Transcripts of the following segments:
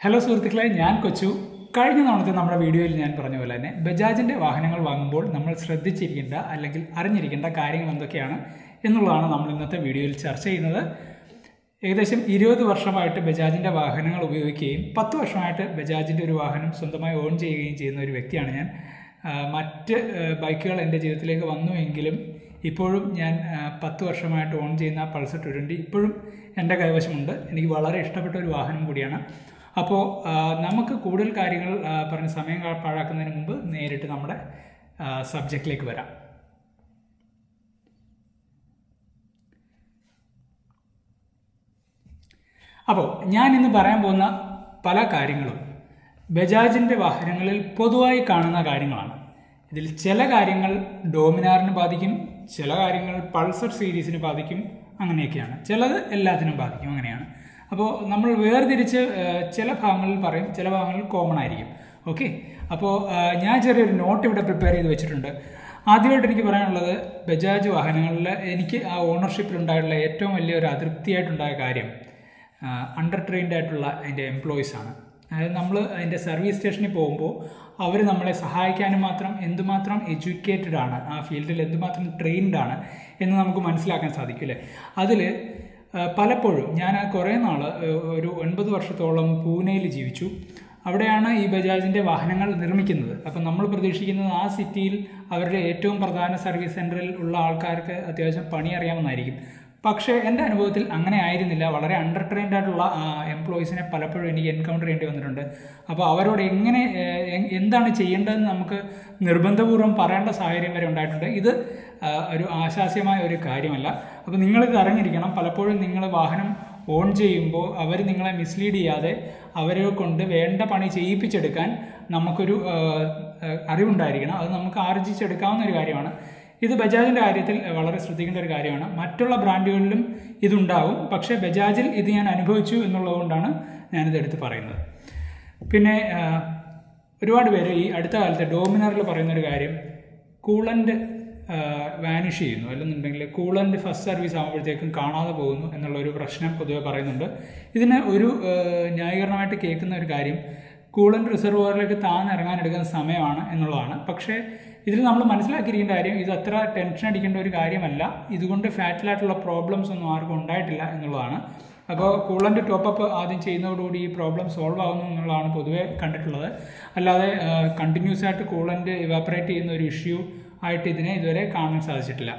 hello സുഹൃത്തുക്കളെ ഞാൻ കൊച്ചു കഴിഞ്ഞ തവണത്തെ നമ്മുടെ വീഡിയോയിൽ ഞാൻ പറഞ്ഞ പോലെ തന്നെ ബജാജിൻ്റെ വാഹനങ്ങൾ വാങ്ങുമ്പോൾ നമ്മൾ ശ്രദ്ധിച്ചിരിക്കേണ്ട അല്ലെങ്കിൽ അറിഞ്ഞിരിക്കേണ്ട കാര്യങ്ങൾ എന്തൊക്കെയാണ് എന്നുള്ളതാണ് നമ്മൾ ഇന്നത്തെ വീഡിയോയിൽ ചർച്ച ചെയ്യുന്നത് ഏകദേശം ഇരുപത് വർഷമായിട്ട് ബജാജിൻ്റെ വാഹനങ്ങൾ ഉപയോഗിക്കുകയും പത്ത് വർഷമായിട്ട് ബജാജിൻ്റെ ഒരു വാഹനം സ്വന്തമായി ഓൺ ചെയ്യുകയും ചെയ്യുന്ന ഒരു വ്യക്തിയാണ് ഞാൻ ആ, മറ്റ് ആ, ബൈക്കുകൾ എൻ്റെ ജീവിതത്തിലേക്ക് വന്നുവെങ്കിലും ഇപ്പോഴും ഞാൻ ആ, പത്ത് വർഷമായിട്ട് ഓൺ ചെയ്യുന്ന പൾസർ ടു ട്വൻറ്റി ഇപ്പോഴും എൻ്റെ കൈവശമുണ്ട് എനിക്ക് വളരെ ഇഷ്ടപ്പെട്ട ഒരു വാഹനം കൂടിയാണ് അപ്പോൾ ആ, നമുക്ക് കൂടുതൽ കാര്യങ്ങൾ ആ, പറഞ്ഞ് സമയം കാ- പാഴാക്കുന്നതിന് മുമ്പ് നേരിട്ട് നമ്മുടെ സബ്ജക്റ്റിലേക്ക് വരാം അപ്പോൾ ഞാൻ ഇന്ന് പറയാൻ പോകുന്ന പല കാര്യങ്ങളും ബജാജിൻ്റെ വാഹനങ്ങളിൽ പൊതുവായി കാണുന്ന കാര്യങ്ങളാണ് ഇതിൽ ചില കാര്യങ്ങൾ ഡോമിനാറിന് ബാധിക്കും ചില കാര്യങ്ങൾ പൾസർ സീരീസിന് ബാധിക്കും അങ്ങനെയൊക്കെയാണ് ചിലത് എല്ലാത്തിനും ബാധിക്കും അങ്ങനെയാണ് അപ്പോൾ നമ്മൾ വേർതിരിച്ച് ഏഹ്, ചില ഭാഗങ്ങളിൽ പറയും ചില ഭാഗങ്ങളിൽ കോമൺ ആയിരിക്കും ഓക്കെ അപ്പോൾ ഏഹ്, ഞാൻ ചെറിയൊരു നോട്ട് ഇവിടെ പ്രിപ്പയർ ചെയ്ത് വെച്ചിട്ടുണ്ട് ആദ്യമായിട്ട് എനിക്ക് പറയാനുള്ളത് ബജാജ് വാഹനങ്ങളിൽ എനിക്ക് ആ ഓണർഷിപ്പിൽ ഉണ്ടായിട്ടുള്ള ഏറ്റവും വലിയ ഒരു അതൃപ്തിയായിട്ടുണ്ടായ കാര്യം അണ്ടർ ട്രെയിൻഡ് ആയിട്ടുള്ള അതിൻ്റെ എംപ്ലോയീസ് ആണ് അതായത് നമ്മൾ അതിൻ്റെ സർവീസ് സ്റ്റേഷനിൽ പോകുമ്പോൾ അവർ നമ്മളെ സഹായിക്കാനും മാത്രം എന്തുമാത്രം എഡ്യൂക്കേറ്റഡ് ആണ് ആ ഫീൽഡിൽ എന്തുമാത്രം ട്രെയിൻഡ് ആണ് എന്ന് നമുക്ക് മനസ്സിലാക്കാൻ സാധിക്കില്ലേ അതിൽ പലപ്പോഴും ഞാൻ കുറേ നാൾ ഒരു ഒൻപത് വർഷത്തോളം പൂനെയിൽ ജീവിച്ചു അവിടെയാണ് ഈ ബജാജിൻ്റെ വാഹനങ്ങൾ നിർമ്മിക്കുന്നത് അപ്പം നമ്മൾ പ്രതീക്ഷിക്കുന്നത് ആ സിറ്റിയിൽ അവരുടെ ഏറ്റവും പ്രധാന സർവീസ് സെൻറ്ററിൽ ഉള്ള ആൾക്കാർക്ക് അത്യാവശ്യം പണി അറിയാമെന്നായിരിക്കും പക്ഷേ എൻ്റെ അനുഭവത്തിൽ അങ്ങനെ ആയിരുന്നില്ല വളരെ അണ്ടർ ട്രെയിൻഡ് ആയിട്ടുള്ള എംപ്ലോയീസിനെ പലപ്പോഴും എനിക്ക് എൻകൗണ്ടർ ചെയ്യേണ്ടി വന്നിട്ടുണ്ട് അപ്പോൾ അവരോട് എങ്ങനെ ഏഹ്, എ- എന്താണ് ചെയ്യേണ്ടതെന്ന് നമുക്ക് നിർബന്ധപൂർവ്വം പറയേണ്ട സാഹചര്യം വരെ ഉണ്ടായിട്ടുണ്ട് ഇത് ആ, ഒരു ആശാസ്യമായ ഒരു കാര്യമല്ല അപ്പോൾ നിങ്ങളിത് അറിഞ്ഞിരിക്കണം പലപ്പോഴും നിങ്ങൾ വാഹനം ഓൺ ചെയ്യുമ്പോൾ അവർ നിങ്ങളെ മിസ്ലീഡ് ചെയ്യാതെ അവരെ കൊണ്ട് വേണ്ട പണി ചെയ്യിപ്പിച്ചെടുക്കാൻ നമുക്കൊരു ആ, ആ, അറിവുണ്ടായിരിക്കണം അത് നമുക്ക് ആർജിച്ചെടുക്കാവുന്ന ഒരു കാര്യമാണ് ഇത് ബജാജിൻ്റെ കാര്യത്തിൽ വളരെ ശ്രദ്ധിക്കേണ്ട ഒരു കാര്യമാണ് മറ്റുള്ള ബ്രാൻഡുകളിലും ഇതുണ്ടാവും പക്ഷേ ബജാജിൽ ഇത് ഞാൻ അനുഭവിച്ചു എന്നുള്ളതുകൊണ്ടാണ് ഞാനിത് എടുത്ത് പറയുന്നത് പിന്നെ ആ, ഒരുപാട് പേര് ഈ അടുത്ത കാലത്ത് ഡോമിനറിൽ പറയുന്ന ഒരു കാര്യം കൂളൻ്റ് വാനിഷ് ചെയ്യുന്നു അല്ലെന്നുണ്ടെങ്കിൽ കൂളൻ്റ് ഫസ്റ്റ് സർവീസ് ആകുമ്പോഴത്തേക്കും കാണാതെ പോകുന്നു എന്നുള്ള ഒരു പ്രശ്നം പൊതുവെ പറയുന്നുണ്ട് ഇതിന് ഒരു ആ, ന്യായീകരണമായിട്ട് കേൾക്കുന്ന ഒരു കാര്യം കൂളൻ്റ് റിസർവോയറിലേക്ക് താന്നിറങ്ങാൻ എടുക്കുന്ന സമയമാണ് എന്നുള്ളതാണ് പക്ഷേ ഇതിൽ നമ്മൾ മനസ്സിലാക്കിയിരിക്കേണ്ട കാര്യം ഇത് അത്ര ടെൻഷൻ അടിക്കേണ്ട ഒരു കാര്യമല്ല ഇതുകൊണ്ട് ഫാറ്റിലായിട്ടുള്ള പ്രോബ്ലംസ് ഒന്നും ആർക്കും ഉണ്ടായിട്ടില്ല എന്നുള്ളതാണ് അപ്പോൾ കൂളൻ്റ് ടോപ്പപ്പ് ആദ്യം ചെയ്യുന്നതോടുകൂടി ഈ പ്രോബ്ലം സോൾവ് ആകുന്നു എന്നുള്ളതാണ് പൊതുവെ കണ്ടിട്ടുള്ളത് അല്ലാതെ കണ്ടിന്യൂസ് ആയിട്ട് കൂളൻ്റ് ഇവാപ്പറേറ്റ് ചെയ്യുന്ന ഒരു ഇഷ്യൂ ആയിട്ട് ഇതിനെ ഇതുവരെ കാണാൻ സാധിച്ചിട്ടില്ല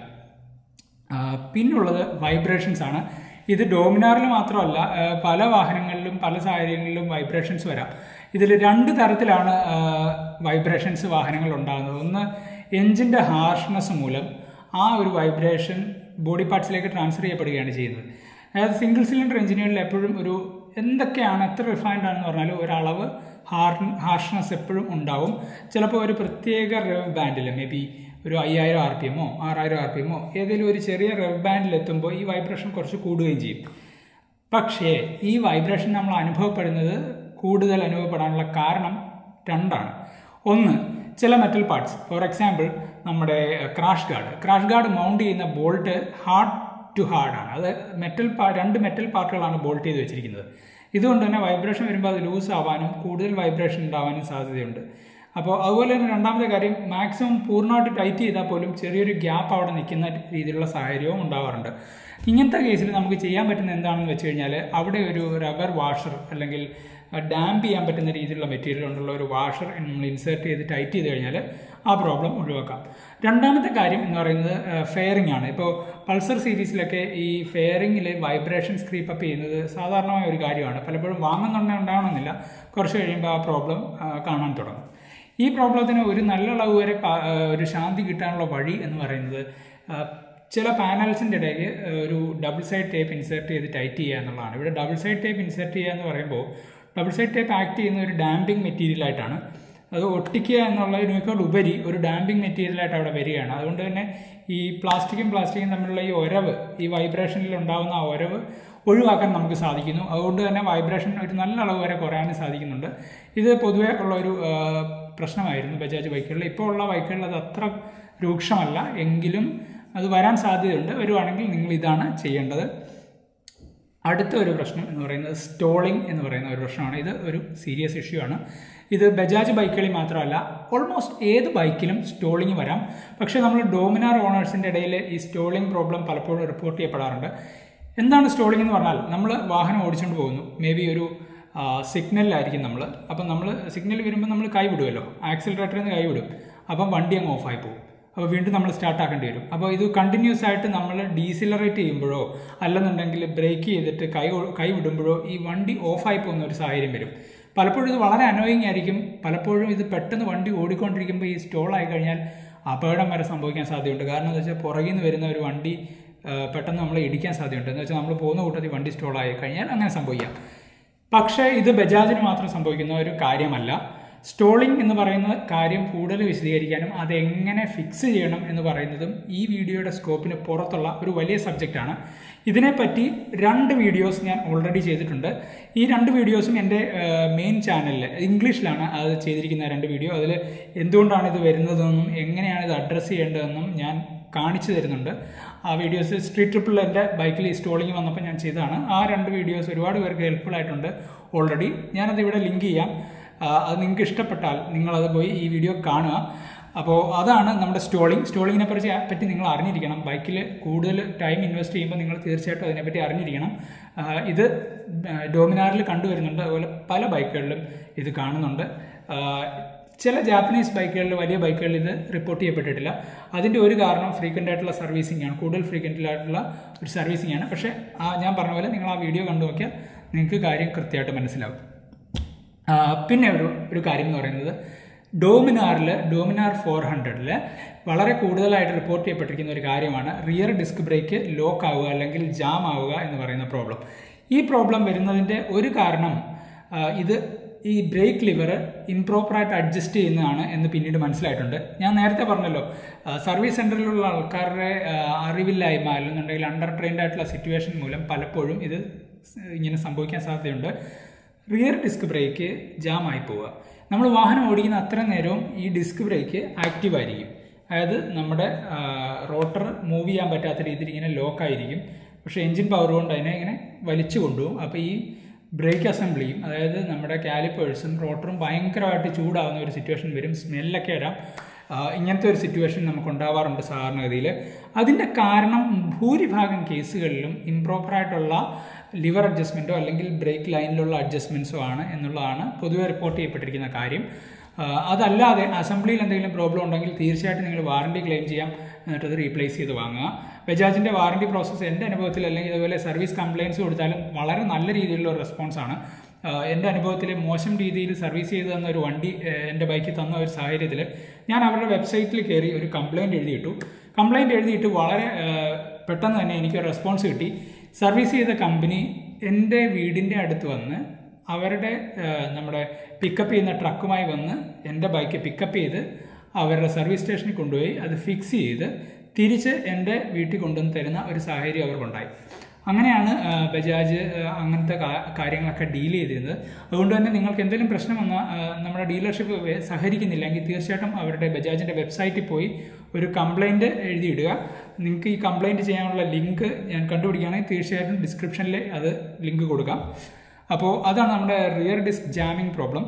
ആ, പിന്നുള്ളത് വൈബ്രേഷൻസ് ആണ് ഇത് ഡോമിനാറിൽ മാത്രമല്ല ആ, പല വാഹനങ്ങളിലും പല സാഹചര്യങ്ങളിലും വൈബ്രേഷൻസ് വരാം ഇതിൽ രണ്ട് തരത്തിലാണ് വൈബ്രേഷൻസ് വാഹനങ്ങൾ ഉണ്ടാകുന്നത് ഒന്ന് എഞ്ചിൻ്റെ ഹാർഷ്നെസ് മൂലം ആ ഒരു വൈബ്രേഷൻ ബോഡി പാർട്സിലേക്ക് ട്രാൻസ്ഫർ ചെയ്യപ്പെടുകയാണ് ചെയ്യുന്നത് അതായത് സിംഗിൾ സിലിണ്ടർ എഞ്ചിനുകളിൽ എപ്പോഴും ഒരു എന്തൊക്കെയാണ് എത്ര റിഫൈൻഡ് ആണെന്ന് പറഞ്ഞാലും ഒരളവ് ഹാർ ഹാർഷ്നെസ് എപ്പോഴും ഉണ്ടാവും ചിലപ്പോൾ ഒരു പ്രത്യേക റെവ് ബാൻഡിൽ മേ ബി ഒരു അയ്യായിരം ആർ പി എമ്മോ ആറായിരം ആർ പി എമ്മോ ഏതെങ്കിലും ഒരു ചെറിയ റെവ് ബാൻഡിൽ എത്തുമ്പോൾ ഈ വൈബ്രേഷൻ കുറച്ച് കൂടുകയും ചെയ്യും പക്ഷേ ഈ വൈബ്രേഷൻ നമ്മൾ അനുഭവപ്പെടുന്നത് കൂടുതൽ അനുഭവപ്പെടാനുള്ള കാരണം രണ്ടാണ് ഒന്ന് ചില മെറ്റൽ പാർട്സ് ഫോർ എക്സാമ്പിൾ നമ്മുടെ crash guard crash guard mount ചെയ്യുന്ന ബോൾട്ട് ഹാർഡ് ടു ഹാർഡ് ആണ് അത് മെറ്റൽ പാ രണ്ട് മെറ്റൽ പാർട്ടുകളാണ് ബോൾട്ട് ചെയ്ത് വെച്ചിരിക്കുന്നത് ഇതുകൊണ്ട് തന്നെ വൈബ്രേഷൻ വരുമ്പോൾ അത് ലൂസ് ആവാനും കൂടുതൽ വൈബ്രേഷൻ ഉണ്ടാവാനും സാധ്യതയുണ്ട് അപ്പോൾ അതുപോലെ തന്നെ രണ്ടാമത്തെ കാര്യം മാക്സിമം പൂർണ്ണമായിട്ട് ടൈറ്റ് ചെയ്താൽ പോലും ചെറിയൊരു ഗ്യാപ്പ് അവിടെ നിൽക്കുന്ന രീതിയിലുള്ള സാഹചര്യവും ഉണ്ടാവാറുണ്ട് ഇങ്ങനത്തെ കേസിൽ നമുക്ക് ചെയ്യാൻ പറ്റുന്ന എന്താണെന്ന് വെച്ച് കഴിഞ്ഞാൽ അവിടെ ഒരു റബ്ബർ വാഷർ അല്ലെങ്കിൽ ഡാമ്പ് ചെയ്യാൻ പറ്റുന്ന രീതിയിലുള്ള മെറ്റീരിയൽ കൊണ്ടുള്ള ഒരു വാഷർ നമ്മൾ ഇൻസേർട്ട് ചെയ്ത് ടൈറ്റ് ചെയ്ത് കഴിഞ്ഞാൽ ആ പ്രോബ്ലം ഒഴിവാക്കാം രണ്ടാമത്തെ കാര്യം എന്ന് പറയുന്നത് ഫെയറിംഗ് ആണ് ഇപ്പോൾ പൾസർ സീരീസിലൊക്കെ ഈ ഫെയറിങ്ങിൽ വൈബ്രേഷൻസ് ക്രീപ്പ് അപ്പ് ചെയ്യുന്നത് സാധാരണമായ ഒരു കാര്യമാണ് പലപ്പോഴും വാങ്ങുന്നുണ്ടെ ഉണ്ടാവണമെന്നില്ല കുറച്ച് കഴിയുമ്പോൾ ആ പ്രോബ്ലം കാണാൻ തുടങ്ങും ഈ പ്രോബ്ലത്തിന് ഒരു നല്ല അളവ് വരെ പ- ആ, ഒരു ശാന്തി കിട്ടാനുള്ള വഴി എന്ന് പറയുന്നത് ആ, ചില പാനൽസിൻ്റെ ഇടയിൽ ആ, ഒരു ഡബിൾ സൈഡ് ടേപ്പ് ഇൻസേർട്ട് ചെയ്ത് ടൈറ്റ് ചെയ്യുക എന്നുള്ളതാണ് ഇവിടെ ഡബിൾ സൈഡ് ടേപ്പ് ഇൻസേർട്ട് ചെയ്യുക എന്ന് പറയുമ്പോൾ ഡബിൾ സൈഡ് ടേപ്പ് ആക്ട് ചെയ്യുന്ന ഒരു ഡാമ്പിംഗ് മെറ്റീരിയൽ ആയിട്ടാണ് അത് ഒട്ടിക്കുക എന്നുള്ളതിനേക്കാൾ ഉപരി ഒരു ഡാമ്പിംഗ് മെറ്റീരിയലായിട്ട് അവിടെ വരികയാണ് അതുകൊണ്ട് തന്നെ ഈ പ്ലാസ്റ്റിക്കും പ്ലാസ്റ്റിക്കും തമ്മിലുള്ള ഈ ഒരവ് ഈ വൈബ്രേഷനിൽ ഉണ്ടാകുന്ന ആ ഒരവ് ഒഴിവാക്കാൻ നമുക്ക് സാധിക്കുന്നു അതുകൊണ്ട് തന്നെ വൈബ്രേഷൻ ഒരു നല്ല അളവ് വരെ കുറയാനും സാധിക്കുന്നുണ്ട് ഇത് പൊതുവേ ഉള്ള ഒരു ആ, പ്രശ്നമായിരുന്നു ബജാജ് ബൈക്കുകളിൽ ഇപ്പോൾ ഉള്ള ബൈക്കുകളിൽ അത് അത്ര രൂക്ഷമല്ല എങ്കിലും അത് വരാൻ സാധ്യതയുണ്ട് വരുവാണെങ്കിൽ നിങ്ങൾ ഇതാണ് ചെയ്യേണ്ടത് അടുത്ത ഒരു പ്രശ്നം എന്ന് പറയുന്നത് സ്റ്റോളിംഗ് എന്ന് പറയുന്ന ഒരു പ്രശ്നമാണ് ഇത് ഒരു സീരിയസ് ഇഷ്യൂ ആണ് ഇത് ബജാജ് ബൈക്കുകളിൽ മാത്രമല്ല ഓൾമോസ്റ്റ് ഏത് ബൈക്കിലും സ്റ്റോളിംഗ് വരാം പക്ഷേ നമ്മൾ ഡോമിനാർ ഓണേഴ്സിൻ്റെ ഇടയിൽ ഈ സ്റ്റോളിംഗ് പ്രോബ്ലം പലപ്പോഴും റിപ്പോർട്ട് ചെയ്യപ്പെടാറുണ്ട് എന്താണ് സ്റ്റോളിംഗ് എന്ന് പറഞ്ഞാൽ നമ്മൾ വാഹനം ഓടിച്ചുകൊണ്ട് പോകുന്നു മേ ബി ഒരു സിഗ്നലിലായിരിക്കും നമ്മൾ അപ്പം നമ്മൾ സിഗ്നൽ വരുമ്പോൾ നമ്മൾ കൈ വിടുമല്ലോ ആക്സിലറേറ്ററിൽ നിന്ന് കൈ വിടും അപ്പം വണ്ടി അങ്ങ് ഓഫായി പോകും അപ്പോൾ വീണ്ടും നമ്മൾ സ്റ്റാർട്ട് ആക്കേണ്ടി വരും അപ്പോൾ ഇത് കണ്ടിന്യൂസ് ആയിട്ട് നമ്മൾ ഡീസിലറേറ്റ് ചെയ്യുമ്പോഴോ അല്ലെന്നുണ്ടെങ്കിൽ ബ്രേക്ക് ചെയ്തിട്ട് കൈ കൈ വിടുമ്പോഴോ ഈ വണ്ടി ഓഫായി പോകുന്ന ഒരു സാഹചര്യം വരും പലപ്പോഴും ഇത് വളരെ അനോയിങ് ആയിരിക്കും പലപ്പോഴും ഇത് പെട്ടെന്ന് വണ്ടി ഓടിക്കൊണ്ടിരിക്കുമ്പോൾ ഈ സ്റ്റോൾ ആയി കഴിഞ്ഞാൽ അപകടം വരെ സംഭവിക്കാൻ സാധ്യതയുണ്ട് കാരണം എന്താ വെച്ചാൽ പുറകിൽ നിന്ന് വരുന്ന ഒരു വണ്ടി പെട്ടെന്ന് നമ്മളെ ഇടിക്കാൻ സാധ്യതയുണ്ട് എന്ന് വെച്ചാൽ നമ്മൾ പോകുന്ന കൂട്ടത്തിൽ വണ്ടി സ്റ്റോൾ ആയി കഴിഞ്ഞാൽ അങ്ങനെ സംഭവിക്കാം പക്ഷേ ഇത് ബജാജിന് മാത്രം സംഭവിക്കുന്ന ഒരു കാര്യമല്ല സ്റ്റോളിംഗ് എന്ന് പറയുന്ന കാര്യം കൂടുതൽ വിശദീകരിക്കാനും അതെങ്ങനെ ഫിക്സ് ചെയ്യണം എന്ന് പറയുന്നതും ഈ വീഡിയോയുടെ സ്കോപ്പിന് പുറത്തുള്ള ഒരു വലിയ സബ്ജക്റ്റാണ് ഇതിനെപ്പറ്റി രണ്ട് വീഡിയോസ് ഞാൻ ഓൾറെഡി ചെയ്തിട്ടുണ്ട് ഈ രണ്ട് വീഡിയോസും എൻ്റെ മെയിൻ ചാനലിൽ ഇംഗ്ലീഷിലാണ് അത് ചെയ്തിരിക്കുന്ന രണ്ട് വീഡിയോ അതിൽ എന്തുകൊണ്ടാണ് ഇത് വരുന്നതെന്നും എങ്ങനെയാണ് ഇത് അഡ്രസ്സ് ചെയ്യേണ്ടതെന്നും ഞാൻ കാണിച്ചു തരുന്നുണ്ട് ആ വീഡിയോസ് സ്ട്രീറ്റ് ട്രിപ്പിൾ എൻ്റെ ബൈക്കിൽ സ്റ്റോളിങ് വന്നപ്പോൾ ഞാൻ ചെയ്തതാണ് ആ രണ്ട് വീഡിയോസ് ഒരുപാട് പേർക്ക് ഹെൽപ്ഫുൾ ആയിട്ടുണ്ട് ഓൾറെഡി ഞാനത് ഇവിടെ ലിങ്ക് ചെയ്യാം അത് നിങ്ങൾക്ക് ഇഷ്ടപ്പെട്ടാൽ നിങ്ങളത് പോയി ഈ വീഡിയോ കാണുക അപ്പോൾ അതാണ് നമ്മുടെ സ്റ്റോളിംഗ് സ്റ്റോളിങ്ങിനെ പറ്റി പറ്റി നിങ്ങൾ അറിഞ്ഞിരിക്കണം ബൈക്കിൽ കൂടുതൽ ടൈം ഇൻവെസ്റ്റ് ചെയ്യുമ്പോൾ നിങ്ങൾ തീർച്ചയായിട്ടും അതിനെപ്പറ്റി അറിഞ്ഞിരിക്കണം ഇത് ഡോമിനാറിൽ കണ്ടുവരുന്നുണ്ട് അതുപോലെ പല ബൈക്കുകളിലും ഇത് കാണുന്നുണ്ട് ചില ജാപ്പനീസ് ബൈക്കുകളിൽ വലിയ ബൈക്കുകളിൽ ഇത് റിപ്പോർട്ട് ചെയ്യപ്പെട്ടിട്ടില്ല അതിൻ്റെ ഒരു കാരണം ഫ്രീക്വൻ്റ് ആയിട്ടുള്ള സർവീസിംഗ് ആണ് കൂടുതൽ ഫ്രീക്വൻ്റ് ആയിട്ടുള്ള ഒരു സർവീസിംഗ് ആണ് പക്ഷേ ഞാൻ പറഞ്ഞ പോലെ നിങ്ങൾ ആ വീഡിയോ കണ്ടു നോക്കിയാൽ നിങ്ങൾക്ക് കാര്യം കൃത്യമായിട്ട് മനസ്സിലാവും പിന്നെ ഒരു ഒരു കാര്യം എന്ന് പറയുന്നത് ഡോമിനാറിൽ ഡോമിനാർ ഫോർ ഹൺഡ്രഡിൽ വളരെ കൂടുതലായിട്ട് റിപ്പോർട്ട് ചെയ്യപ്പെട്ടിരിക്കുന്ന ഒരു കാര്യമാണ് റിയർ ഡിസ്ക് ബ്രേക്ക് ലോക്ക് ആവുക അല്ലെങ്കിൽ ജാം ആവുക എന്ന് പറയുന്ന പ്രോബ്ലം ഈ പ്രോബ്ലം വരുന്നതിൻ്റെ ഒരു കാരണം ഇത് ഈ ബ്രേക്ക് ലിവർ ഇംപ്രോപ്പറായിട്ട് അഡ്ജസ്റ്റ് ചെയ്യുന്നതാണ് എന്ന് പിന്നീട് മനസ്സിലായിട്ടുണ്ട് ഞാൻ നേരത്തെ പറഞ്ഞല്ലോ സർവീസ് സെൻറ്ററിലുള്ള ആൾക്കാരുടെ അറിവില്ലായ്മ അല്ലെന്നുണ്ടെങ്കിൽ അണ്ടർ ട്രെയിൻഡ് ആയിട്ടുള്ള സിറ്റുവേഷൻ മൂലം പലപ്പോഴും ഇത് ഇങ്ങനെ സംഭവിക്കാൻ സാധ്യതയുണ്ട് റിയർ ഡിസ്ക് ബ്രേക്ക് ജാം ആയി പോവുക നമ്മൾ വാഹനം ഓടിക്കുന്ന അത്ര നേരവും ഈ ഡിസ്ക് ബ്രേക്ക് ആക്റ്റീവ് ആയിരിക്കും അതായത് നമ്മുടെ റോട്ടർ മൂവ് ചെയ്യാൻ പറ്റാത്ത രീതിയിൽ ഇങ്ങനെ ലോക്ക് ആയിരിക്കും പക്ഷേ എൻജിൻ പവർ കൊണ്ട് അതിനെ ഇങ്ങനെ വലിച്ചു കൊണ്ടുപോകും അപ്പോൾ ഈ ബ്രേക്ക് അസംബ്ലിയും അതായത് നമ്മുടെ കാലിപ്പേഴ്സും റോട്ടറും ഭയങ്കരമായിട്ട് ചൂടാവുന്ന ഒരു സിറ്റുവേഷൻ വരും സ്മെല്ലൊക്കെ വരാം ഇങ്ങനത്തെ ഒരു സിറ്റുവേഷൻ നമുക്ക് ഉണ്ടാവാറുണ്ട് സാധാരണഗതിയിൽ അതിൻ്റെ കാരണം ഭൂരിഭാഗം കേസുകളിലും ഇംപ്രോപ്പറായിട്ടുള്ള ലിവർ അഡ്ജസ്റ്റ്മെൻറ്റോ അല്ലെങ്കിൽ ബ്രേക്ക് ലൈനിലുള്ള അഡ്ജസ്റ്റ്മെൻറ്റ്സോ ആണ് എന്നുള്ളതാണ് പൊതുവെ റിപ്പോർട്ട് ചെയ്യപ്പെട്ടിരിക്കുന്ന കാര്യം അതല്ലാതെ അസംബ്ലിയിൽ എന്തെങ്കിലും പ്രോബ്ലം ഉണ്ടെങ്കിൽ തീർച്ചയായിട്ടും നിങ്ങൾ വാറണ്ടി ക്ലെയിം ചെയ്യാം എന്നിട്ട് അത് റീപ്ലേസ് ചെയ്ത് വാങ്ങുക ബജാജിൻ്റെ വാറണ്ടി പ്രോസസ്സ് എൻ്റെ അനുഭവത്തിൽ അല്ലെങ്കിൽ അതുപോലെ സർവീസ് കംപ്ലയിൻസ് കൊടുത്താലും വളരെ നല്ല രീതിയിലുള്ള ഒരു റെസ്പോൺസാണ് എൻ്റെ അനുഭവത്തിൽ മോശം രീതിയിൽ സർവീസ് ചെയ്ത് തന്ന ഒരു വണ്ടി എൻ്റെ ബൈക്കിൽ തന്ന ഒരു സാഹചര്യത്തിൽ ഞാൻ അവരുടെ വെബ്സൈറ്റിൽ കയറി ഒരു കംപ്ലയിൻറ്റ് എഴുതിയിട്ടു കംപ്ലയിൻറ്റ് എഴുതിയിട്ട് വളരെ പെട്ടെന്ന് തന്നെ എനിക്ക് റെസ്പോൺസ് കിട്ടി സർവീസ് ചെയ്ത കമ്പനി എൻ്റെ വീടിൻ്റെ അടുത്ത് വന്ന് അവരുടെ നമ്മുടെ പിക്കപ്പ് ചെയ്യുന്ന ട്രക്കുമായി വന്ന് എൻ്റെ ബൈക്ക് പിക്കപ്പ് ചെയ്ത് അവരുടെ സർവീസ് സ്റ്റേഷനിൽ കൊണ്ടുപോയി അത് ഫിക്സ് ചെയ്ത് തിരിച്ച് എൻ്റെ വീട്ടിൽ കൊണ്ടുവന്ന് തരുന്ന ഒരു സാഹചര്യം അവർക്കുണ്ടായി അങ്ങനെയാണ് ബജാജ് അങ്ങനത്തെ കാര്യങ്ങളൊക്കെ ഡീൽ ചെയ്തിരുന്നത് അതുകൊണ്ട് തന്നെ നിങ്ങൾക്ക് എന്തെങ്കിലും പ്രശ്നം വന്നാൽ നമ്മുടെ ഡീലർഷിപ്പ് സഹകരിക്കുന്നില്ലെങ്കിൽ തീർച്ചയായിട്ടും അവരുടെ ബജാജിൻ്റെ വെബ്സൈറ്റിൽ പോയി ഒരു കംപ്ലൈൻറ്റ് എഴുതിയിടുക നിങ്ങൾക്ക് ഈ കംപ്ലൈൻറ്റ് ചെയ്യാനുള്ള ലിങ്ക് ഞാൻ കണ്ടുപിടിക്കുകയാണെങ്കിൽ തീർച്ചയായിട്ടും ഡിസ്ക്രിപ്ഷനിൽ അത് ലിങ്ക് കൊടുക്കാം അപ്പോൾ അതാണ് നമ്മുടെ റിയർ ഡിസ്ക് ജാമിങ് പ്രോബ്ലം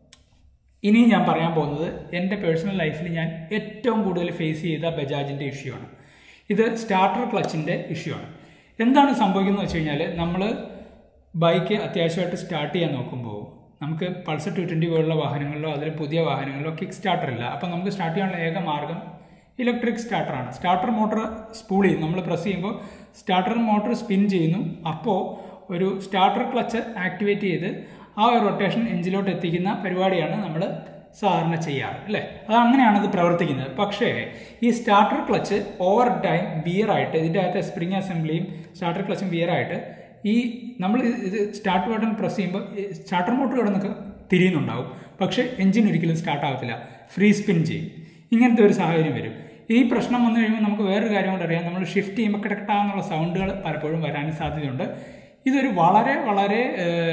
ഇനി ഞാൻ പറയാൻ പോകുന്നത് എൻ്റെ പേഴ്സണൽ ലൈഫിൽ ഞാൻ ഏറ്റവും കൂടുതൽ ഫേസ് ചെയ്ത ബജാജിൻ്റെ ഇഷ്യൂ ആണ് ഇത് സ്റ്റാർട്ടർ ക്ലച്ചിൻ്റെ ഇഷ്യൂ ആണ് എന്താണ് സംഭവിക്കുന്നത് വെച്ച് കഴിഞ്ഞാൽ നമ്മൾ ബൈക്ക് അത്യാവശ്യമായിട്ട് സ്റ്റാർട്ട് ചെയ്യാൻ നോക്കുമ്പോൾ നമുക്ക് പൾസർ ടു ട്വൻറ്റി പോലുള്ള വാഹനങ്ങളിലോ അതിൽ പുതിയ വാഹനങ്ങളിലോ കിക്ക് സ്റ്റാർട്ടർ ഇല്ല അപ്പോൾ നമുക്ക് സ്റ്റാർട്ട് ചെയ്യാനുള്ള ഏക മാർഗം ഇലക്ട്രിക് സ്റ്റാർട്ടറാണ് സ്റ്റാർട്ടർ മോട്ടർ സ്പൂൾ ചെയ്യും നമ്മൾ പ്രസ് ചെയ്യുമ്പോൾ സ്റ്റാർട്ടർ മോട്ടർ സ്പിൻ ചെയ്യുന്നു അപ്പോൾ ഒരു സ്റ്റാർട്ടർ ക്ലച്ച് ആക്ടിവേറ്റ് ചെയ്ത് ആ ഒരു റൊട്ടേഷൻ എഞ്ചിലോട്ട് എത്തിക്കുന്ന പരിപാടിയാണ് നമ്മൾ സാധാരണ ചെയ്യാറ് അല്ലേ അത് അങ്ങനെയാണ് ഇത് പ്രവർത്തിക്കുന്നത് പക്ഷേ ഈ സ്റ്റാർട്ടർ ക്ലച്ച് ഓവർ ടൈം വിയറായിട്ട് ഇതിൻ്റെ അകത്തെ സ്പ്രിങ് അസംബ്ലിയും സ്റ്റാർട്ടർ ക്ലച്ചും വിയറായിട്ട് ഈ നമ്മൾ ഇത് സ്റ്റാർട്ട് ബട്ടൺ പ്രസ് ചെയ്യുമ്പോൾ സ്റ്റാർട്ടർ മോട്ടർ കിടന്ന് തിരിയുന്നുണ്ടാവും പക്ഷേ എഞ്ചിൻ ഒരിക്കലും സ്റ്റാർട്ട് ആകത്തില്ല ഫ്രീ സ്പിൻ ചെയ്യും ഇങ്ങനത്തെ ഒരു സാഹചര്യം വരും ഈ പ്രശ്നം വന്നു കഴിയുമ്പോൾ നമുക്ക് വേറൊരു കാര്യം കൊണ്ട് അറിയാം നമ്മൾ ഷിഫ്റ്റ് ചെയ്യുമ്പോൾ കിടക്കട്ടാന്നുള്ള സൗണ്ടുകൾ പലപ്പോഴും വരാനും സാധ്യതയുണ്ട് ഇതൊരു വളരെ വളരെ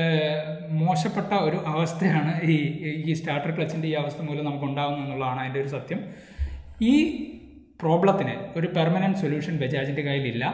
മോശപ്പെട്ട ഒരു അവസ്ഥയാണ് ഈ ഈ സ്റ്റാർട്ടർ ക്ലച്ചിൻ്റെ ഈ അവസ്ഥ മൂലം നമുക്ക് ഉണ്ടാകുന്നു എന്നുള്ളതാണ് അതിൻ്റെ ഒരു സത്യം ഈ പ്രോബ്ലത്തിന് ഒരു പെർമനൻറ്റ് സൊല്യൂഷൻ ബജാജിൻ്റെ കയ്യിലില്ല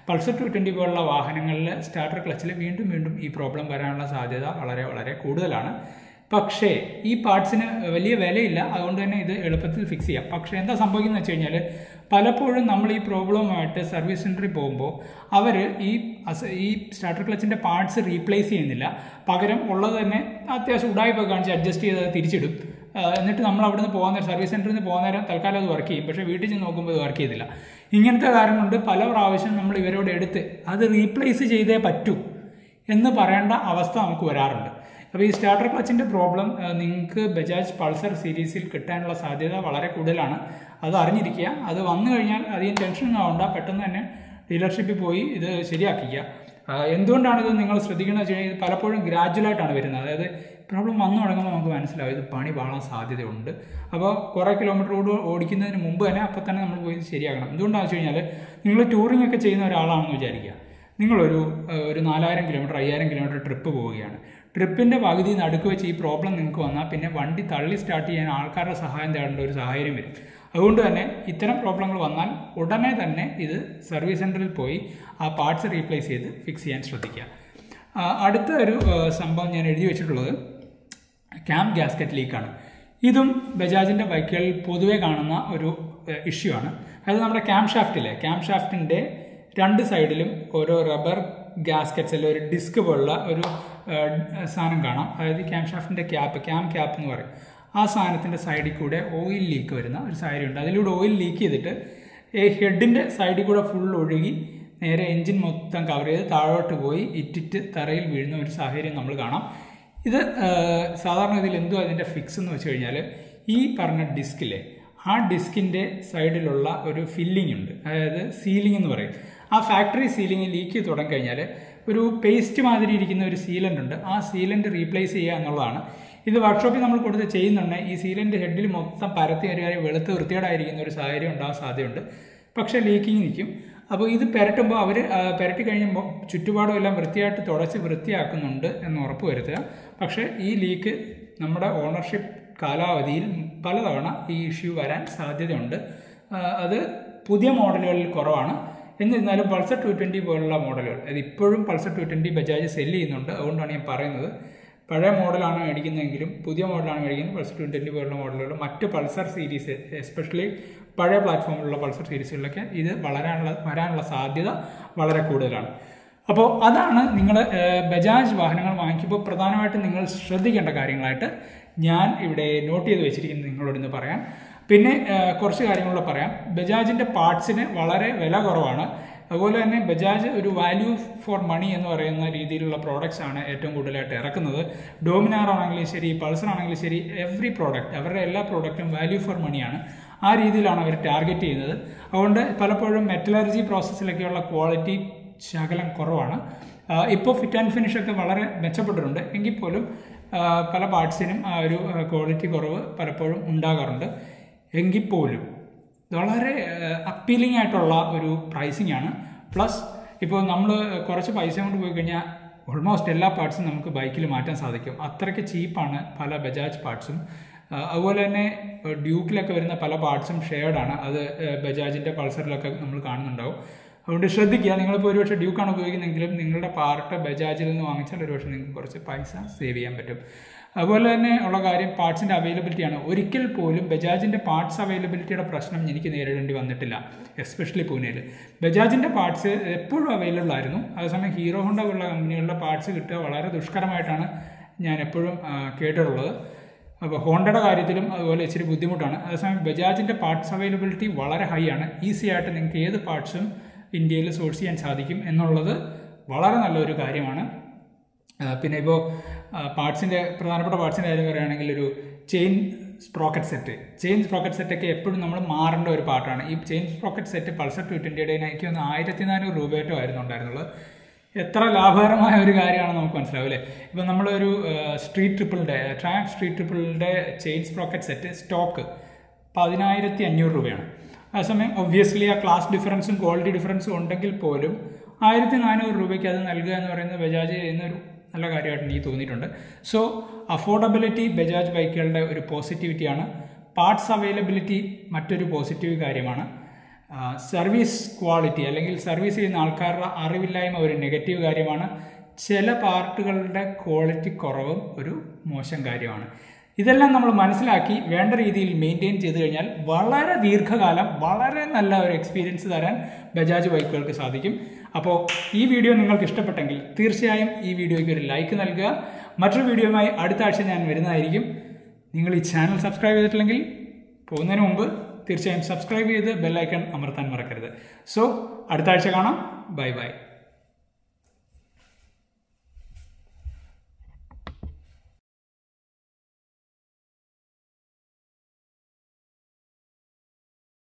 പൾസർ ടു ട്വൻറ്റി പോലുള്ള വാഹനങ്ങളിൽ സ്റ്റാർട്ടർ ക്ലച്ചിൽ വീണ്ടും വീണ്ടും ഈ പ്രോബ്ലം വരാനുള്ള സാധ്യത വളരെ വളരെ കൂടുതലാണ് പക്ഷേ ഈ പാർട്സിന് വലിയ വിലയില്ല അതുകൊണ്ട് തന്നെ ഇത് എളുപ്പത്തിൽ ഫിക്സ് ചെയ്യാം പക്ഷേ എന്താ സംഭവിക്കുന്നത് വെച്ച് കഴിഞ്ഞാൽ പലപ്പോഴും നമ്മൾ ഈ പ്രോബ്ലവുമായിട്ട് സർവീസ് സെൻറ്ററിൽ പോകുമ്പോൾ അവർ ഈ അസ- ഈ സ്റ്റാർട്ടർ ക്ലച്ചിൻ്റെ പാർട്സ് റീപ്ലേസ് ചെയ്യുന്നില്ല പകരം ഉള്ളത് തന്നെ അത്യാവശ്യം ഉടായ്പൊക്കെ കാണിച്ച് അഡ്ജസ്റ്റ് ചെയ്ത് അത് തിരിച്ചിടും ആ, എന്നിട്ട് നമ്മൾ അവിടെ നിന്ന് പോകുന്ന സർവീസ് സെൻറ്ററിൽ നിന്ന് പോകുന്ന നേരം തൽക്കാലം അത് വർക്ക് ചെയ്യും പക്ഷേ വീട്ടിൽ ചെന്ന് നോക്കുമ്പോൾ ഇത് വർക്ക് ചെയ്തില്ല ഇങ്ങനത്തെ കാരണം കൊണ്ട് പല പ്രാവശ്യം നമ്മൾ ഇവരോട് എടുത്ത് അത് റീപ്ലേസ് ചെയ്തേ പറ്റൂ എന്ന് പറയേണ്ട അവസ്ഥ നമുക്ക് വരാറുണ്ട് അപ്പോൾ ഈ സ്റ്റാർട്ടർ ക്ലച്ചിൻ്റെ പ്രോബ്ലം നിങ്ങൾക്ക് ബജാജ് പൾസർ സീരീസിൽ കിട്ടാനുള്ള സാധ്യത വളരെ കൂടുതലാണ് അത് അറിഞ്ഞിരിക്കുക അത് വന്നു കഴിഞ്ഞാൽ അധികം ടെൻഷൻ ആവണ്ട പെട്ടെന്ന് തന്നെ ഡീലർഷിപ്പിൽ പോയി ഇത് ശരിയാക്കിക്കുക ആ, എന്തുകൊണ്ടാണ് ഇത് നിങ്ങൾ ശ്രദ്ധിക്കുന്നത് വെച്ച് കഴിഞ്ഞാൽ ഇത് പലപ്പോഴും ഗ്രാജുവലായിട്ടാണ് വരുന്നത് അതായത് പ്രോബ്ലം വന്നു തുടങ്ങുമ്പോൾ നമുക്ക് മനസ്സിലാവും ഇത് പണി പാളാൻ സാധ്യതയുണ്ട് അപ്പോൾ കുറേ കിലോമീറ്റർ ഓട് ഓടിക്കുന്നതിന് മുമ്പ് തന്നെ അപ്പോൾ തന്നെ നമ്മൾ പോയി ഇത് ശരിയാക്കണം എന്തുകൊണ്ടാണെന്ന് വെച്ച് കഴിഞ്ഞാൽ നിങ്ങൾ ടൂറിംഗ് ഒക്കെ ചെയ്യുന്ന ഒരാളാണെന്ന് വിചാരിക്കുക നിങ്ങളൊരു ഏഹ്, ഒരു നാലായിരം കിലോമീറ്റർ അയ്യായിരം കിലോമീറ്റർ ട്രിപ്പ് പോവുകയാണ് ട്രിപ്പിൻ്റെ പകുതി നടുക്ക് വെച്ച് ഈ പ്രോബ്ലം നിങ്ങൾക്ക് വന്നാൽ പിന്നെ വണ്ടി തള്ളി സ്റ്റാർട്ട് ചെയ്യാൻ ആൾക്കാരുടെ സഹായം തേടേണ്ട ഒരു സാഹചര്യം വരും അതുകൊണ്ട് തന്നെ ഇത്തരം പ്രോബ്ലങ്ങൾ വന്നാൽ ഉടനെ തന്നെ ഇത് സർവീസ് സെൻറ്ററിൽ പോയി ആ പാർട്സ് റീപ്ലേസ് ചെയ്ത് ഫിക്സ് ചെയ്യാൻ ശ്രദ്ധിക്കുക ആ, അടുത്ത ഒരു ഏഹ്, സംഭവം ഞാൻ എഴുതി വെച്ചിട്ടുള്ളത് ക്യാമ്പ് ഗ്യാസ്കറ്റ് ലീക്കാണ് ഇതും ബജാജിൻ്റെ ബൈക്കുകളിൽ പൊതുവെ കാണുന്ന ഒരു ഇഷ്യൂ ആണ് അതായത് നമ്മുടെ ക്യാമ്പ് ഷാഫ്റ്റിലെ ക്യാമ്പ് ഷാഫ്റ്റിൻ്റെ രണ്ട് സൈഡിലും ഓരോ റബ്ബർ ഗ്യാസ്കറ്റ്സ് അല്ലെങ്കിൽ ഒരു ഡിസ്ക് പോലുള്ള ഒരു ഏഹ്, സാധനം കാണാം അതായത് ക്യാമ്പ് ഷാഫ്റ്റിൻ്റെ ക്യാപ്പ് ക്യാമ്പ് ക്യാപ്പ് എന്ന് പറയും ആ സാധനത്തിൻ്റെ സൈഡിൽ കൂടെ ഓയിൽ ലീക്ക് വരുന്ന ഒരു സാഹചര്യമുണ്ട് അതിലൂടെ ഓയിൽ ലീക്ക് ചെയ്തിട്ട് ഈ ഹെഡിൻ്റെ സൈഡിൽ കൂടെ ഫുൾ ഒഴുകി നേരെ എൻജിൻ മൊത്തം കവർ ചെയ്ത് താഴോട്ട് പോയി ഇറ്റിറ്റ് തറയിൽ വീഴുന്ന ഒരു സാഹചര്യം നമ്മൾ കാണാം ഇത് ആ, സാധാരണ ഇതിൽ എന്തോ അതിൻ്റെ ഫിക്സ് എന്ന് വെച്ച് കഴിഞ്ഞാൽ ഈ പറഞ്ഞ ഡിസ്കിലെ ആ ഡിസ്കിൻ്റെ സൈഡിലുള്ള ഒരു ഫില്ലിംഗ് ഉണ്ട് അതായത് സീലിംഗ് എന്ന് പറയും ആ ഫാക്ടറി സീലിംഗ് ലീക്ക് തുടങ്ങി കഴിഞ്ഞാൽ ഒരു പേസ്റ്റ് മാതിരി ഇരിക്കുന്ന ഒരു സീലൻ്റ് ഉണ്ട് ആ സീലൻ്റ് റീപ്ലേസ് ചെയ്യുക എന്നുള്ളതാണ് ഇത് വർക്ക്ഷോപ്പിൽ നമ്മൾ കൊടുത്ത് ചെയ്യുന്നുണ്ട് ഈ സീലൻ്റ് ഹെഡിൽ മൊത്തം പരത്തി ഒരു കാര്യം വെളുത്ത് വൃത്തികേടായിരിക്കുന്ന ഒരു സാഹചര്യം ഉണ്ടാകാൻ സാധ്യതയുണ്ട് പക്ഷേ ലീക്കിങ് നിൽക്കും അപ്പോൾ ഇത് പെരട്ടുമ്പോൾ അവർ പെരട്ടി കഴിയുമ്പോൾ ചുറ്റുപാടും എല്ലാം വൃത്തിയായിട്ട് തുടച്ച് വൃത്തിയാക്കുന്നുണ്ട് എന്ന് ഉറപ്പ് വരുത്തുക പക്ഷേ ഈ ലീക്ക് നമ്മുടെ ഓണർഷിപ്പ് കാലാവധിയിൽ പലതവണ ഈ ഇഷ്യൂ വരാൻ സാധ്യതയുണ്ട് ആ, അത് പുതിയ മോഡലുകളിൽ കുറവാണ് എന്നിരുന്നാലും പൾസർ ടു ട്വൻറ്റി പോലുള്ള മോഡലുകൾ അത് ഇപ്പോഴും Pulsar two twenty Bajaj sell ചെയ്യുന്നുണ്ട് അതുകൊണ്ടാണ് ഞാൻ പറയുന്നത് പഴയ മോഡലാണ് മേടിക്കുന്നതെങ്കിലും പുതിയ മോഡലാണ് മേടിക്കുന്നത് പൾസർ ടു ട്വൻറ്റി പോലുള്ള മോഡലുകൾ മറ്റ് പൾസർ സീരീസ് എസ്പെഷ്യലി പഴയ പ്ലാറ്റ്ഫോമിലുള്ള പൾസർ സീരീസുകളിലൊക്കെ ഇത് വളരാനുള്ള വരാനുള്ള സാധ്യത വളരെ കൂടുതലാണ് അപ്പോൾ അതാണ് നിങ്ങൾ ബജാജ് വാഹനങ്ങൾ വാങ്ങിക്കുമ്പോൾ പ്രധാനമായിട്ടും നിങ്ങൾ ശ്രദ്ധിക്കേണ്ട കാര്യങ്ങളായിട്ട് ഞാൻ ഇവിടെ നോട്ട് ചെയ്ത് വെച്ചിരിക്കുന്നത് നിങ്ങളോട് ഇന്ന് പറയാം പിന്നെ ഏഹ്, കുറച്ച് കാര്യങ്ങൾ പറയാം ബജാജിൻ്റെ പാർട്സിന് വളരെ വില കുറവാണ് അതുപോലെ തന്നെ ബജാജ് ഒരു വാല്യൂ ഫോർ മണി എന്ന് പറയുന്ന രീതിയിലുള്ള പ്രോഡക്റ്റ്സ് ആണ് ഏറ്റവും കൂടുതലായിട്ട് ഇറക്കുന്നത് ഡോമിനാർ ആണെങ്കിലും ശരി പൾസർ ആണെങ്കിലും ശരി എവറി പ്രോഡക്റ്റ് അവരുടെ എല്ലാ പ്രോഡക്റ്റും വാല്യൂ ഫോർ മണിയാണ് ആ രീതിയിലാണ് അവർ ടാർഗറ്റ് ചെയ്യുന്നത് അതുകൊണ്ട് പലപ്പോഴും മെറ്റലർജി പ്രോസസ്സിലൊക്കെയുള്ള ക്വാളിറ്റി ശകലം കുറവാണ് ഇപ്പോൾ ഫിറ്റ് ആൻഡ് ഫിനിഷ് ഒക്കെ വളരെ മെച്ചപ്പെട്ടിട്ടുണ്ട് എങ്കിൽ പോലും ആ, പല പാർട്സിനും ആ ഒരു ക്വാളിറ്റി കുറവ് പലപ്പോഴും ഉണ്ടാകാറുണ്ട് എങ്കിൽ പോലും വളരെ അപ്പീലിംഗ് ആയിട്ടുള്ള ഒരു പ്രൈസിംഗ് ആണ് പ്ലസ് ഇപ്പോൾ നമ്മൾ കുറച്ച് പൈസ കൊണ്ട് പോയി കഴിഞ്ഞാൽ ഓൾമോസ്റ്റ് എല്ലാ പാർട്സും നമുക്ക് ബൈക്കിൽ മാറ്റാൻ സാധിക്കും അത്രയ്ക്ക് ചീപ്പാണ് പല ബജാജ് പാർട്സും അതുപോലെ തന്നെ ഏഹ്, ഡ്യൂക്കിലൊക്കെ വരുന്ന പല പാർട്സും ഷെയർഡാണ് അത് ഏഹ്, ബജാജിൻ്റെ പൾസറിലൊക്കെ നമ്മൾ കാണുന്നുണ്ടാവും അതുകൊണ്ട് ശ്രദ്ധിക്കുക നിങ്ങളിപ്പോൾ ഒരുപക്ഷെ ഡ്യൂക്കാണ് ഉപയോഗിക്കുന്നതെങ്കിലും നിങ്ങളുടെ പാർട്ട് ബജാജിൽ നിന്ന് വാങ്ങിച്ചാൽ ഒരുപക്ഷെ നിങ്ങൾക്ക് കുറച്ച് പൈസ സേവ് ചെയ്യാൻ പറ്റും അതുപോലെ തന്നെ ഉള്ള കാര്യം പാർട്സിൻ്റെ അവൈലബിലിറ്റിയാണ് ഒരിക്കൽ പോലും ബജാജിൻ്റെ പാർട്സ് അവൈലബിലിറ്റിയുടെ പ്രശ്നം എനിക്ക് നേരിടേണ്ടി വന്നിട്ടില്ല എസ്പെഷ്യലി പൂനെയിൽ ബജാജിൻ്റെ പാർട്സ് എപ്പോഴും അവൈലബിൾ ആയിരുന്നു അതേസമയം ഹീറോ ഹോണ്ട പോലുള്ള കമ്പനികളുടെ പാർട്സ് കിട്ടുക വളരെ ദുഷ്കരമായിട്ടാണ് ഞാൻ എപ്പോഴും ആ, കേട്ടിട്ടുള്ളത് അപ്പോൾ ഹോണ്ടയുടെ കാര്യത്തിലും അതുപോലെ ഇച്ചിരി ബുദ്ധിമുട്ടാണ് അതേസമയം ബജാജിൻ്റെ പാർട്സ് അവൈലബിലിറ്റി വളരെ ഹൈ ആണ് ഈസി ആയിട്ട് നിങ്ങൾക്ക് ഏത് പാർട്സും ഇന്ത്യയിൽ സോഴ്സ് ചെയ്യാൻ സാധിക്കും എന്നുള്ളത് വളരെ നല്ലൊരു കാര്യമാണ് ആ, പിന്നെ ഇപ്പോൾ പാർട്സിൻ്റെ പ്രധാനപ്പെട്ട പാർട്സിൻ്റെ കാര്യം പറയുകയാണെങ്കിൽ ഒരു chain sprocket set chain sprocket സെറ്റൊക്കെ എപ്പോഴും നമ്മൾ മാറേണ്ട ഒരു പാർട്ടാണ് ഈ chain sprocket set Pulsar two ട്വൻറ്റിയുടെ എനിക്ക് ഒന്ന് ആയിരത്തി നാനൂറ് രൂപയായിട്ടോ ആയിരുന്നു ഉണ്ടായിരുന്നുള്ളത് എത്ര ലാഭകരമായ ഒരു കാര്യമാണെന്ന് നമുക്ക് മനസ്സിലാവും അല്ലേ ഇപ്പം നമ്മളൊരു സ്ട്രീറ്റ് ട്രിപ്പിളിൻ്റെ ട്രാം സ്ട്രീറ്റ് ട്രിപ്പിളിൻ്റെ ചെയിൻ സ്പ്രോക്കറ്റ് സെറ്റ് സ്റ്റോക്ക് പതിനായിരത്തി അഞ്ഞൂറ് രൂപയാണ് അതേസമയം ഒബ്വിയസ്ലി ആ ക്ലാസ് ഡിഫറൻസും ക്വാളിറ്റി ഡിഫറൻസും ഉണ്ടെങ്കിൽ പോലും ആയിരത്തി നാനൂറ് രൂപയ്ക്ക് അത് നൽകുക എന്ന് പറയുന്നത് ബജാജ് ചെയ്യുന്നൊരു നല്ല കാര്യമായിട്ട് എനിക്ക് തോന്നിയിട്ടുണ്ട് സോ അഫോർഡബിലിറ്റി ബജാജ് ബൈക്കുകളുടെ ഒരു പോസിറ്റിവിറ്റിയാണ് പാർട്സ് അവൈലബിലിറ്റി മറ്റൊരു പോസിറ്റീവ് കാര്യമാണ് സർവീസ് ക്വാളിറ്റി അല്ലെങ്കിൽ സർവീസ് ചെയ്യുന്ന ആൾക്കാരുടെ അറിവില്ലായ്മ ഒരു നെഗറ്റീവ് കാര്യമാണ് ചില പാർട്ടുകളുടെ ക്വാളിറ്റി കുറവും ഒരു മോശം കാര്യമാണ് ഇതെല്ലാം നമ്മൾ മനസ്സിലാക്കി വേണ്ട രീതിയിൽ മെയിൻറ്റെയിൻ ചെയ്തു കഴിഞ്ഞാൽ വളരെ ദീർഘകാലം വളരെ നല്ല ഒരു എക്സ്പീരിയൻസ് തരാൻ ബജാജ് ബൈക്കുകൾക്ക് സാധിക്കും അപ്പോൾ ഈ വീഡിയോ നിങ്ങൾക്ക് ഇഷ്ടപ്പെട്ടെങ്കിൽ തീർച്ചയായും ഈ വീഡിയോയ്ക്ക് ഒരു ലൈക്ക് നൽകുക മറ്റൊരു വീഡിയോയുമായി അടുത്ത ആഴ്ച ഞാൻ വരുന്നതായിരിക്കും നിങ്ങൾ ഈ ചാനൽ സബ്സ്ക്രൈബ് ചെയ്തിട്ടില്ലെങ്കിൽ പോകുന്നതിന് മുമ്പ് തീർച്ചയായും സബ്സ്ക്രൈബ് ചെയ്ത് ബെല്ലൈക്കൺ അമർത്താൻ മറക്കരുത് സോ അടുത്ത ആഴ്ച കാണാം ബൈ ബൈ